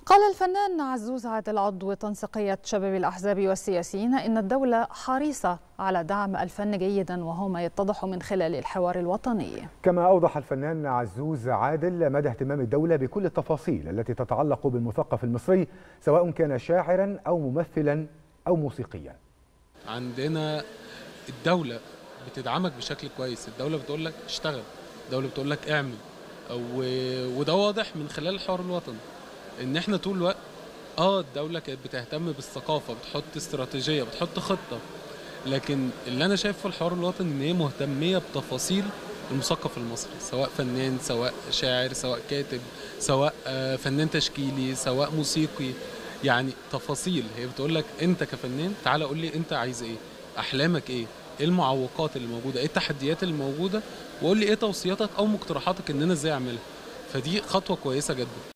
قال الفنان عزوز عادل عضو تنسيقية شباب الأحزاب والسياسيين إن الدولة حريصة على دعم الفن جيدا وهو ما يتضح من خلال الحوار الوطني كما أوضح الفنان عزوز عادل مدى اهتمام الدولة بكل التفاصيل التي تتعلق بالمثقف المصري سواء كان شاعرا أو ممثلا أو موسيقيا عندنا الدولة بتدعمك بشكل كويس الدولة بتقول لك اشتغل الدولة بتقول لك اعمل و- وده واضح من خلال الحوار الوطني ان احنا طول الوقت اه الدولة كانت بتهتم بالثقافة بتحط استراتيجية بتحط خطة لكن اللي انا شايفه في الحوار الوطني ان هي مهتمية بتفاصيل المثقف المصري سواء فنان سواء شاعر سواء كاتب سواء آه، فنان تشكيلي سواء موسيقي يعني تفاصيل هي بتقول لك انت كفنان تعالى قول لي انت عايز ايه احلامك ايه ايه المعوقات اللي موجوده ايه التحديات اللي موجوده وقول لي ايه توصياتك او مقترحاتك ان انا ازاي اعملها فدي خطوه كويسه جدا